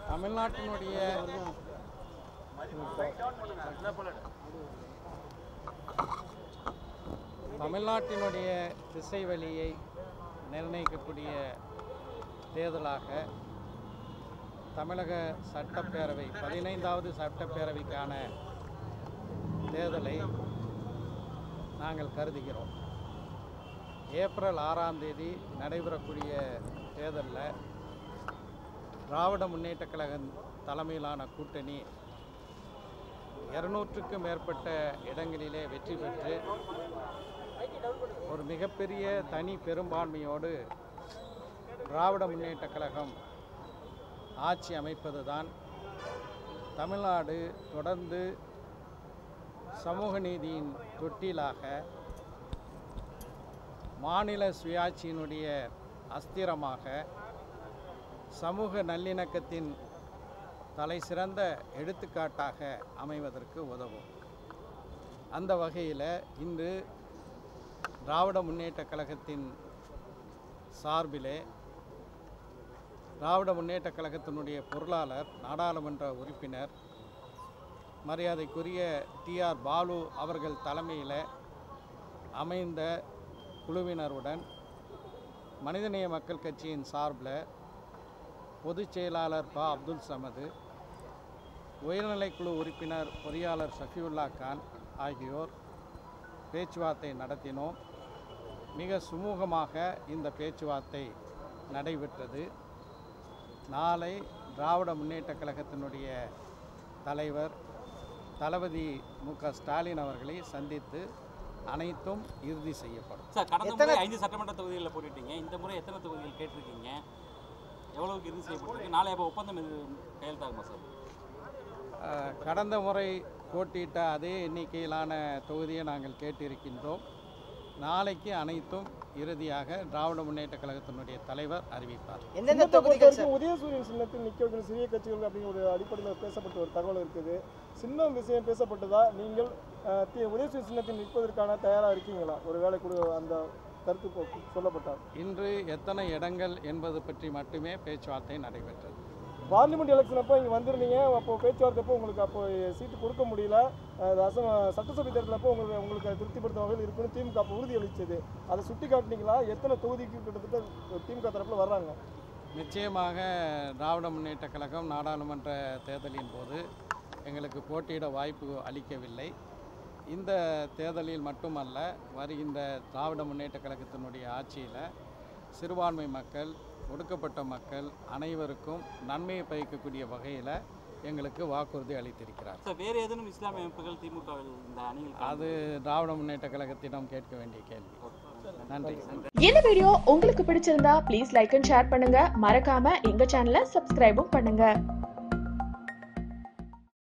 தமிழ்நாட்டினுடைய தமிழ்நாட்டினுடைய திசைவழியை நிர்ணயிக்கக்கூடிய தேர்தலாக தமிழக சட்டப்பேரவை பதினைந்தாவது சட்டப்பேரவைக்கான தேர்தலை நாங்கள் கருதுகிறோம் ஏப்ரல் ஆறாம் தேதி நடைபெறக்கூடிய தேர்தலில் திராவிட முன்னேற்றக் கழகம் தலைமையிலான கூட்டணி இருநூற்றுக்கும் மேற்பட்ட இடங்களிலே வெற்றி பெற்று ஒரு மிகப்பெரிய தனி பெரும்பான்மையோடு திராவிட முன்னேற்றக் கழகம் ஆட்சி அமைப்பது தான் தமிழ்நாடு தொடர்ந்து சமூக நீதியின் தொட்டிலாக மாநில சுயாட்சியினுடைய அஸ்திரமாக சமூக நல்லிணக்கத்தின் தலைசிறந்த எடுத்துக்காட்டாக அமைவதற்கு உதவும் அந்த வகையில் இன்று திராவிட முன்னேற்றக் கழகத்தின் சார்பிலே திராவிட முன்னேற்றக் கழகத்தினுடைய பொருளாளர் நாடாளுமன்ற உறுப்பினர் மரியாதைக்குரிய டிஆர் பாலு அவர்கள் தலைமையில் அமைந்த குழுவினருடன் மனிதநேய மக்கள் கட்சியின் சார்பில் பொதுச் செயலாளர் ப அப்துல் சமது உயர்நிலைக்குழு உறுப்பினர் பொறியாளர் ஷஃபியுல்லா கான் ஆகியோர் பேச்சுவார்த்தை நடத்தினோம் மிக சுமூகமாக இந்த பேச்சுவார்த்தை நடைபெற்றது நாளை திராவிட முன்னேற்றக் கழகத்தினுடைய தலைவர் தளபதி மு க ஸ்டாலின் அவர்களை சந்தித்து அனைத்தும் இறுதி செய்யப்படும் சார் கடந்த முறை ஐந்து சட்டமன்ற தொகுதிகளில் போட்டுட்டீங்க இந்த முறை எத்தனை தொகுதிகள் கேட்டிருக்கீங்க எவ்வளவுக்கு இறுதி செய்யப்பட்டிருக்கு நாளை அப்போ ஒப்பந்தம் இது கையெழுத்தாகுமா சார் அஹ், கடந்த முறை போட்டியிட்ட அதே எண்ணிக்கையிலான தொகுதியை நாங்கள் கேட்டிருக்கின்றோம் நாளைக்கு அனைத்தும் இறுதியாக திராவிட முன்னேற்றக் கழகத்தினுடைய தலைவர் அறிவிப்பார் எந்தெந்த சின்னத்தை பொறுத்த தொகுதிகள் சார் வரைக்கும் உதயசூரியன் சின்னத்தில் நிற்க வைக்கிற சிறிய கட்சிகள் அப்படிங்கிற ஒரு அடிப்படையில் பேசப்பட்ட ஒரு தகவல் இருக்குது சின்னம் விஷயம் பேசப்பட்டதா நீங்கள் அஹ், தி- உதயசூரியன் சின்னத்தில் நிற்பதற்கான தயாராக இருக்கீங்களா ஒரு வேலை கூட அந்த கருத்து போ- சொல்லப்பட்டார் இன்று எத்தனை இடங்கள் என்பது பற்றி மட்டுமே பேச்சுவார்த்தை நடைபெற்றது பார்லிமெண்ட் எலெக்ஷன் அப்போ இங்கே வந்திருந்தீங்க அப்போ பேச்சுவார்த்தை அப்போ உங்களுக்கு அப்போ சீட்டு கொடுக்க முடியல அஹ், ரசம் சட்டசபை தேர்தல் அப்போ உங்களுக்கு உங்களுக்கு அது திருப்திப்படுத்தும் வகையில் இருக்குன்னு திமுக அப்போ உறுதி அளித்தது அதை சுட்டி காட்டினீங்களா எத்தனை தொகுதிக்கு கிட்டத்தட்ட திமுக தரப்பில் வர்றாங்க நிச்சயமாக திராவிட முன்னேற்றக் கழகம் நாடாளுமன்ற தேர்தலின் போது எங்களுக்கு போட்டியிட வாய்ப்பு அளிக்கவில்லை இந்த தேர்தலில் மட்டுமல்ல வருகின்ற திராவிட முன்னேற்றக் கழகத்தினுடைய ஆட்சியில் சிறுபான்மை மக்கள் ஒடுக்கப்பட்ட மக்கள் அனைவருக்கும் நன்மையை பயக்கக்கூடிய வகையில் எங்களுக்கு வாக்குறுதி அளித்திருக்கிறார் சார் வேறு ஏதேனும் இஸ்லாமிய அமைப்புகள் திமுகவில் இந்த அணியில் அது திராவிட முன்னேற்றக் கழகத்திடம் கேட்க வேண்டிய கேள்வி நன்றி இந்த வீடியோ உங்களுக்கு பிடிச்சிருந்தா ப்ளீஸ் லைக் அண்ட் ஷேர் பண்ணுங்க மறக்காம எங்க சேனலை சப்ஸ்கிரைபும் பண்ணுங்க